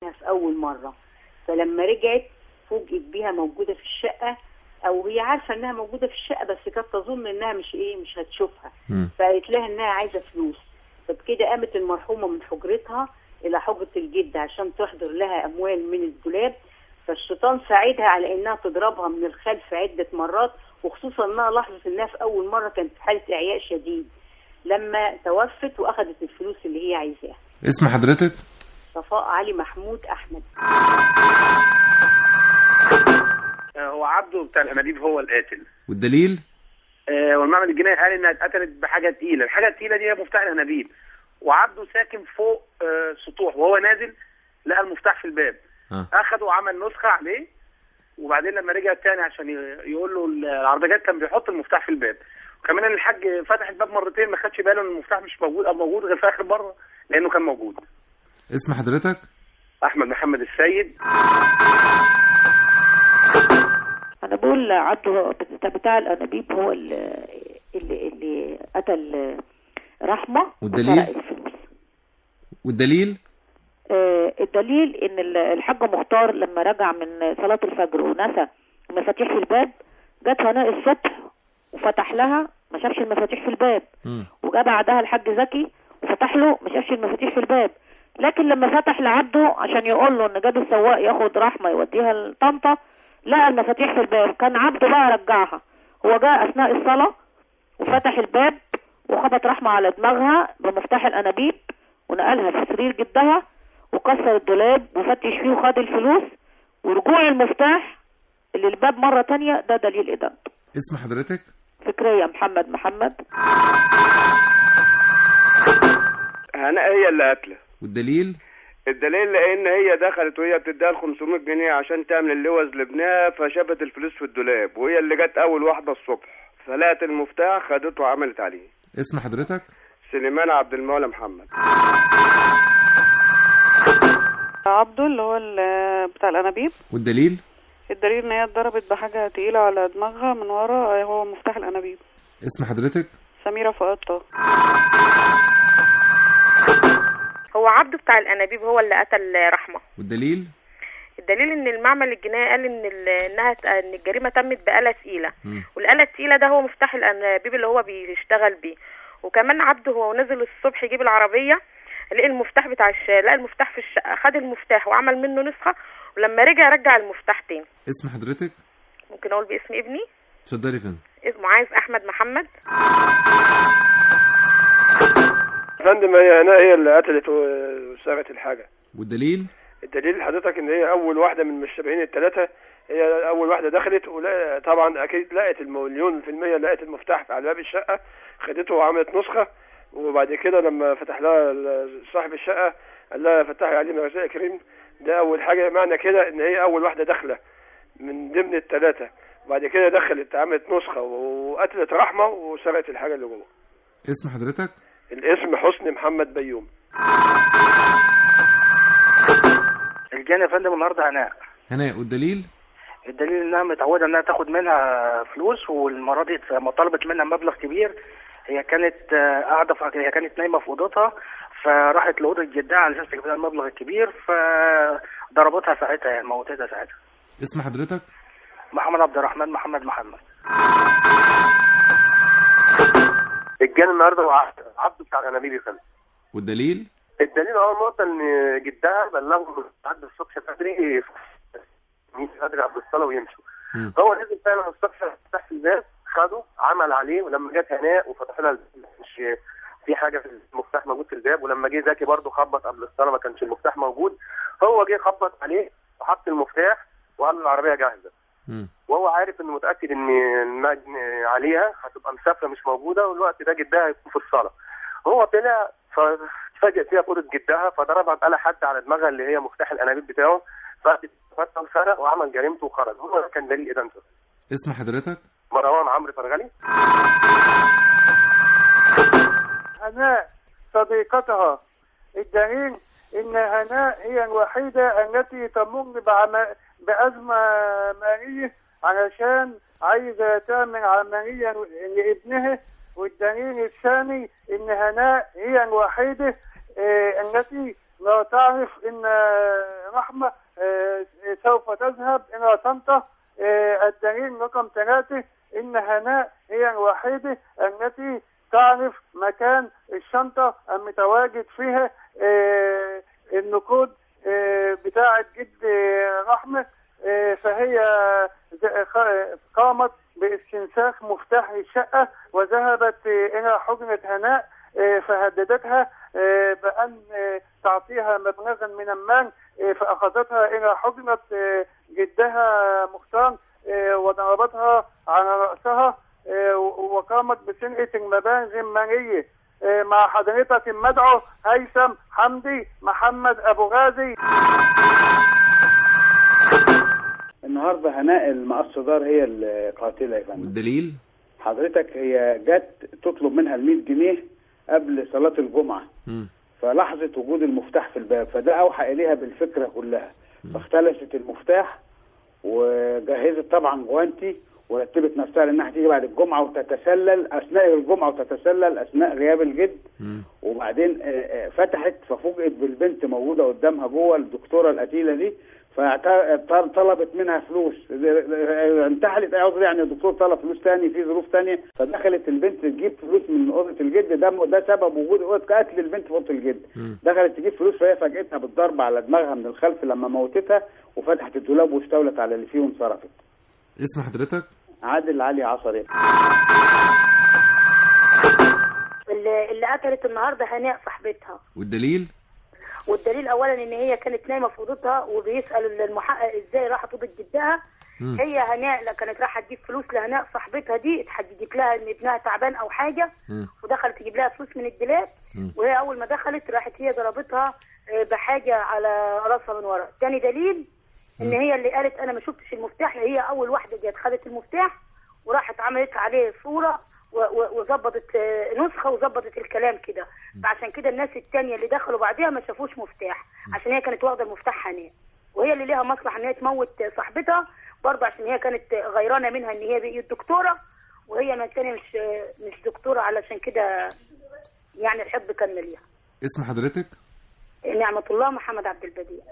منها في اول مره فلما رجعت فوجئت بيها موجوده في الشقه او هي عارفه انها موجوده في الشقه بس كانت تظن انها مش ايه مش هتشوفها مم. فقالت لها انها عايزه فلوس فبكده قامت المرحومه من حجرتها الى حجره الجد عشان تحضر لها اموال من الدولاب فالشيطان ساعدها على انها تضربها من الخلف عده مرات وخصوصا انها لاحظت انها في اول مره كانت في حاله اعياء شديد لما توفت واخذت الفلوس اللي هي عايزاها اسم حضرتك صفاء علي محمود احمد هو عبده بتاع الانابيب هو القاتل والدليل آه، والمعمل الجنائي قال انها اتقتلت بحاجه تقيله الحاجه التقيله دي هي مفتاح الانابيب وعبده ساكن فوق آه، سطوح وهو نازل لقى المفتاح في الباب آه. اخده وعمل نسخه عليه وبعدين لما رجع تاني عشان ي- يقول له العربيه جت كان بيحط المفتاح في الباب وكمان إن الحاج فتح الباب مرتين ما خدش باله ان المفتاح مش موجود او موجود غير في اخر مره لانه كان موجود اسم حضرتك احمد محمد السيد انا بقول عبده بتاع, بتاع الانابيب هو اللي اللي, اللي قتل رحمه والدليل؟ وسرق الفلوس والدليل آه، الدليل ان ال- الحاج مختار لما رجع من صلاه الفجر ونسى المفاتيح في الباب جت هناء الصبح وفتح لها ما شافش المفاتيح في الباب مم. وجا بعدها الحاج زكي وفتح له ما شافش المفاتيح في الباب لكن لما فتح لعبده عشان يقول له ان جاب السواق ياخد رحمه يوديها لطنطا لقى المفاتيح في الباب كان عبده بقى رجعها هو جاء اثناء الصلاه وفتح الباب وخبط رحمه على دماغها بمفتاح الانابيب ونقلها في سرير جدها وكسر الدولاب وفتش فيه وخد الفلوس ورجوع المفتاح اللي الباب مره تانية ده دليل ادانته اسم حضرتك فكريه محمد محمد هناء هي اللي قاتله والدليل الدليل لان هي دخلت وهي بتديها ال 500 جنيه عشان تعمل اللوز لابنها فشافت الفلوس في الدولاب وهي اللي جت اول واحده الصبح فلقت المفتاح خدته وعملت عليه اسم حضرتك سليمان عبد المولى محمد عبده اللي هو ال- بتاع الانابيب والدليل الدليل ان هي اتضربت بحاجه تقيله على دماغها من ورا هو مفتاح الانابيب اسم حضرتك سميره فؤاد طه هو عبده بتاع الانابيب هو اللي قتل رحمه والدليل الدليل ان المعمل الجنائي قال ان ال- انها ان الجريمه تمت بآلة تقيله مم. والآلة التقيله ده هو مفتاح الانابيب اللي هو بيشتغل بيه وكمان عبده هو نزل الصبح يجيب العربيه لقى المفتاح بتاع الش... لقى المفتاح في الشقه خد المفتاح وعمل منه نسخه ولما رجع رجع المفتاح تاني اسم حضرتك ممكن اقول باسم ابني اتفضلي يا فندم اسمه عايز احمد محمد يا فندم هي هناء هي اللي قتلت و- وسرقت الحاجه والدليل الدليل حضرتك ان هي اول واحده من المشتبهين الثلاثه هي اول واحده دخلت ولا طبعا اكيد لقت المليون في المية لقت المفتاح على باب الشقه خدته وعملت نسخه وبعد كده لما فتح لها ال- صاحب الشقه قال لها فتحي عليه من رزاق كريم ده اول حاجه معنى كده ان هي اول واحده داخله من ضمن الثلاثه وبعد كده دخلت عملت نسخه وقتلت رحمه وسرقت الحاجه اللي جوه اسم حضرتك الاسم حسني محمد بيوم الجاني يا فندم النهارده هناء هناء والدليل الدليل انها متعوده انها تاخد منها فلوس والمره دي لما طلبت منها مبلغ كبير هي كانت آه، قاعده في هي كانت نايمه في اوضتها فراحت لاوضه جدها على اساس تجيب لها المبلغ الكبير فضربتها ساعتها يعني موتتها ساعتها اسم حضرتك محمد عبد الرحمن محمد محمد الجاني النهارده هو عبد- عبده بتاع الانابيب يا فندم والدليل الدليل اول نقطه ان جدها بلغوا بعد الصبح بدري مين بدري قبل الصلاه ويمشوا مم. هو نزل فعلا الصبح فتح الباب خده عمل عليه ولما جت هناء وفتح لها الباب مش في حاجه في المفتاح موجود في الباب ولما جه زكي برضه خبط قبل الصلاه ما كانش المفتاح موجود هو جه خبط عليه وحط المفتاح وقال له العربيه جاهزه مم. وهو عارف انه متاكد ان المجن عليها هتبقى مسافره مش موجوده والوقت ده جدها هيكون في الصلاه هو طلع فاتفاجئ فيها في اوضه جدها فضربها بآلة حد على دماغها اللي هي مفتاح الانابيب بتاعه ففتح وسرق وعمل جريمته وخرج هو ده كان دليل ادانته اسم حضرتك مروان عمرو فرغلي هناء صديقتها الدليل ان هناء هي الوحيدة التي تمر بعم... بأزمة مالية علشان عايزة تعمل عملية لابنها والدليل الثاني ان هناء هي الوحيدة آه، التي لا تعرف ان رحمه آه، سوف تذهب الى طنطا آه، الدليل رقم ثلاثه ان هناء هي الوحيده التي تعرف مكان الشنطه المتواجد فيها آه، النقود آه، بتاعه جد آه، رحمه آه، فهي ز- خ- قامت باستنساخ مفتاح الشقه وذهبت آه، الى حجره هناء آه، فهددتها آه، بأن آه، تعطيها مبلغا من المال آه، فأخذتها إلى حجرة آه، جدها مختار آه، وضربتها على رأسها آه، و- وقامت بسرقة المبالغ المالية آه، مع حضرتك المدعو هيثم حمدي محمد أبو غازي النهارده هناء المقص دار هي القاتله يا فندم والدليل حضرتك هي جت تطلب منها ال 100 جنيه قبل صلاه الجمعه مم. فلاحظت وجود المفتاح في الباب فده اوحى اليها بالفكره كلها فاختلست المفتاح وجهزت طبعا جوانتي ورتبت نفسها لانها هتيجي بعد الجمعه وتتسلل اثناء الجمعه وتتسلل اثناء غياب الجد مم. وبعدين آه، آه، فتحت ففوجئت بالبنت موجوده قدامها جوه الدكتوره القتيله دي فطلبت منها فلوس انتحلت اعذر يعني الدكتور طلب فلوس تاني في ظروف تانية فدخلت البنت تجيب فلوس من اوضه الجد ده ده سبب وجود اوضه قتل البنت في اوضه الجد مم. دخلت تجيب فلوس فهي فاجئتها بالضرب على دماغها من الخلف لما موتتها وفتحت الدولاب واستولت على اللي فيه وانصرفت اسم حضرتك عادل علي عصري اللي, اللي قتلت النهارده هناء صاحبتها والدليل والدليل اولا ان هي كانت نايمه في اوضتها وبيسال المحقق ازاي راحت اوضه جدها مم. هي هناء لا كانت رايحه تجيب فلوس لهناء صاحبتها دي اتحددت لها ان ابنها تعبان او حاجه مم. ودخلت تجيب لها فلوس من الدولاب مم. وهي اول ما دخلت راحت هي ضربتها آه، بحاجه على راسها من ورا تاني دليل ان هي اللي قالت انا ما شفتش المفتاح هي اول واحده جت خدت المفتاح وراحت عملت عليه صوره و- و- وظبطت آه، نسخه وظبطت الكلام كده فعشان كده الناس التانية اللي دخلوا بعدها ما شافوش مفتاح عشان هي كانت واخده المفتاح هناء وهي اللي ليها مصلحه ان هي تموت صاحبتها برضه عشان هي كانت غيرانه منها ان هي بقيت دكتوره وهي ما التانية مش مش دكتوره علشان كده يعني الحب كان ليها اسم حضرتك نعمة الله محمد عبد البديع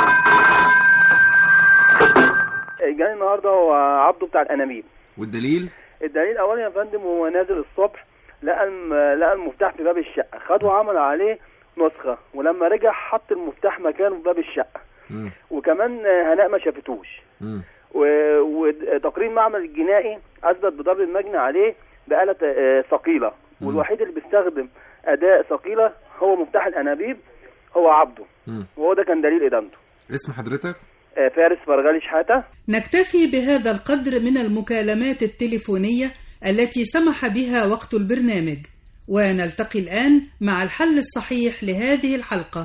جاني النهارده هو عبده بتاع الانابيب والدليل الدليل الاولاني يا فندم هو نازل الصبح لقى الم... لقى المفتاح في باب الشقه خده وعمل عليه نسخه ولما رجع حط المفتاح مكانه في باب الشقه مم. وكمان هناء ما شافتوش مم. و- وتقرير المعمل الجنائي اثبت بضرب المجني عليه بآلة آه، ثقيله مم. والوحيد اللي بيستخدم اداة ثقيله هو مفتاح الانابيب هو عبده مم. وهو ده كان دليل ادانته اسم حضرتك آه، فارس فرغالي شحاته نكتفي بهذا القدر من المكالمات التليفونية التي سمح بها وقت البرنامج ونلتقي الآن مع الحل الصحيح لهذه الحلقة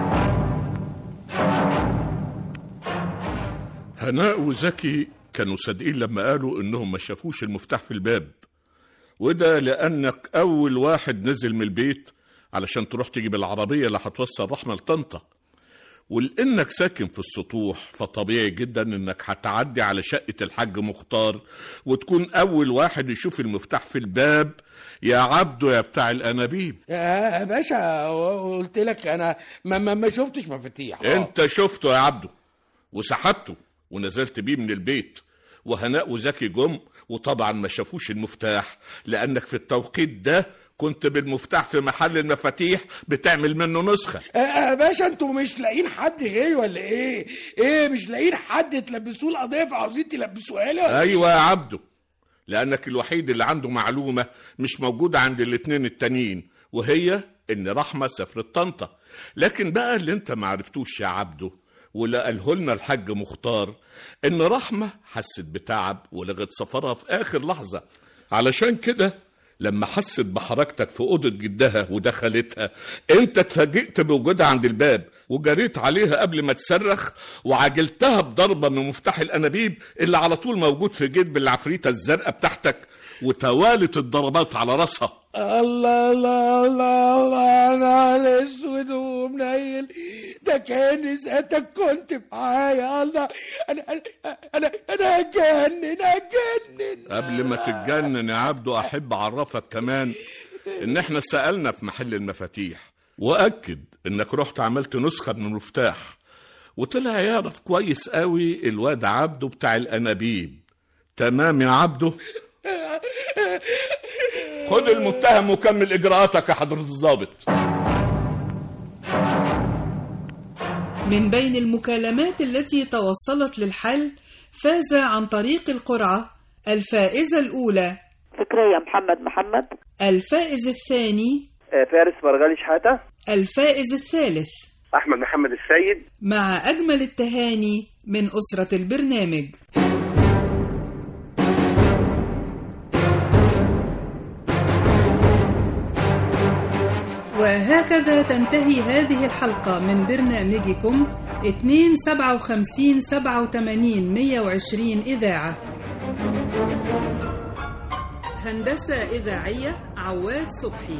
هناء وزكي كانوا صادقين لما قالوا انهم ما شافوش المفتاح في الباب وده لانك اول واحد نزل من البيت علشان تروح تجيب العربية اللي هتوصل رحمة لطنطا ولانك ساكن في السطوح فطبيعي جدا انك هتعدي على شقة الحاج مختار وتكون اول واحد يشوف المفتاح في الباب يا عبده يا بتاع الانابيب يا باشا قلت لك انا ما, ما, ما شفتش مفاتيح انت شفته يا عبده وسحبته ونزلت بيه من البيت وهناء وزكي جم وطبعا ما شافوش المفتاح لانك في التوقيت ده كنت بالمفتاح في محل المفاتيح بتعمل منه نسخة يا باشا انتوا مش لاقيين حد غيري ولا ايه ايه مش لاقيين حد تلبسوه القضيه فعاوزين تلبسوها لي ولا ايوه يا عبده لانك الوحيد اللي عنده معلومة مش موجودة عند الاتنين التانيين وهي ان رحمة سافرت طنطا لكن بقى اللي انت معرفتوش يا عبده واللي قاله لنا الحاج مختار ان رحمة حست بتعب ولغت سفرها في اخر لحظة علشان كده لما حست بحركتك في أوضة جدها ودخلتها انت اتفاجئت بوجودها عند الباب وجريت عليها قبل ما تصرخ وعجلتها بضربة من مفتاح الأنابيب اللي على طول موجود في جيب العفريتة الزرقاء بتاعتك وتوالت الضربات على راسها الله الله الله الله انا اسود ومنيل ده كان ساعتك كنت معايا الله انا انا انا انا هجنن هجنن قبل ما تتجنن يا عبدو أحب أعرفك كمان إن إحنا سألنا في محل المفاتيح واكد انك رحت عملت نسخه من المفتاح وطلع يعرف كويس قوي الواد عبده بتاع الانابيب تمام يا عبده خد المتهم وكمل اجراءاتك يا حضره الضابط من بين المكالمات التي توصلت للحل فاز عن طريق القرعة الفائزة الأولى فكرية محمد محمد الفائز الثاني فارس فرغالي شحاتة الفائز الثالث احمد محمد السيد مع أجمل التهاني من أسرة البرنامج وهكذا تنتهي هذه الحلقة من برنامجكم 2 57 87 120 إذاعة هندسة إذاعية عواد صبحي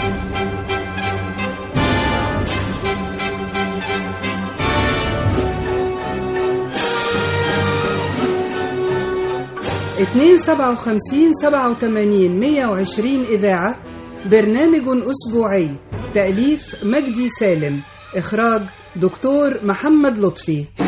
اتنين سبعة وخمسين سبعة وتمانين مية وعشرين إذاعة برنامج أسبوعي تأليف مجدي سالم إخراج دكتور محمد لطفي